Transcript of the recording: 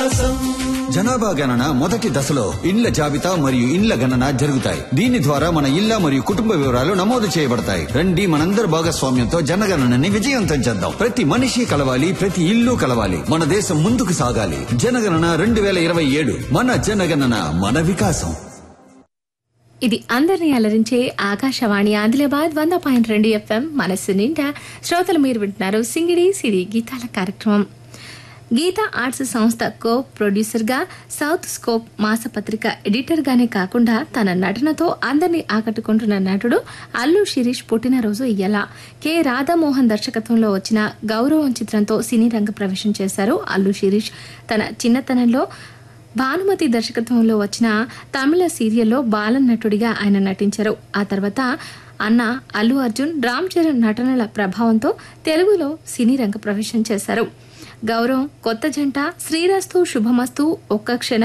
జనాభా గణన మొదటి దశలో ఇండ్ల జాబితా మరియు ఇండ్ల గణన జరుగుతాయి దీని ద్వారా మన ఇళ్ల మరియు కుటుంబ వివరాలు నమోదు చేయబడతాయి రండి మనందరి భాగస్వామ్యంతో జనగణనని విజయవంతం చేద్దాం ప్రతి మనిషి కలవాలి ప్రతి ఇల్లు కలవాలి మన దేశం ముందుకు సాగాలి జనగణన రెండు వేల ఇరవై ఏడు మన జనగణన మన వికాసం ఇది అందరినీ అలరించే ఆకాశవాణి ఆదిలాబాద్ వంద పాయింట్ రెండు ఎఫ్ఎం మనస్సు నిండా శ్రోతలు మీరు వింటున్నారు సింగిడి సిడి గీతాల కార్యక్రమం గీతా ఆర్ట్స్ సంస్థ కో ప్రొడ్యూసర్గా సౌత్ స్కోప్ మాసపత్రిక ఎడిటర్గానే కాకుండా తన నటనతో అందరినీ ఆకట్టుకుంటున్న నటుడు అల్లు శిరీష్ పుట్టినరోజు ఇయ్యాల కె రాధామోహన్ దర్శకత్వంలో వచ్చిన గౌరవం చిత్రంతో సినీ రంగ ప్రవేశం చేశారు అల్లు శిరీష్ తన చిన్నతనంలో భానుమతి దర్శకత్వంలో వచ్చిన తమిళ సీరియల్లో బాలనటుడిగా ఆయన నటించారు ఆ తర్వాత అన్న అల్లు అర్జున్ రామ్ చరణ్ నటనల ప్రభావంతో తెలుగులో సినీ రంగ ప్రవేశం చేశారు గౌరవం కొత్త జంట శ్రీరస్తు శుభమస్తు ఒక్క క్షణం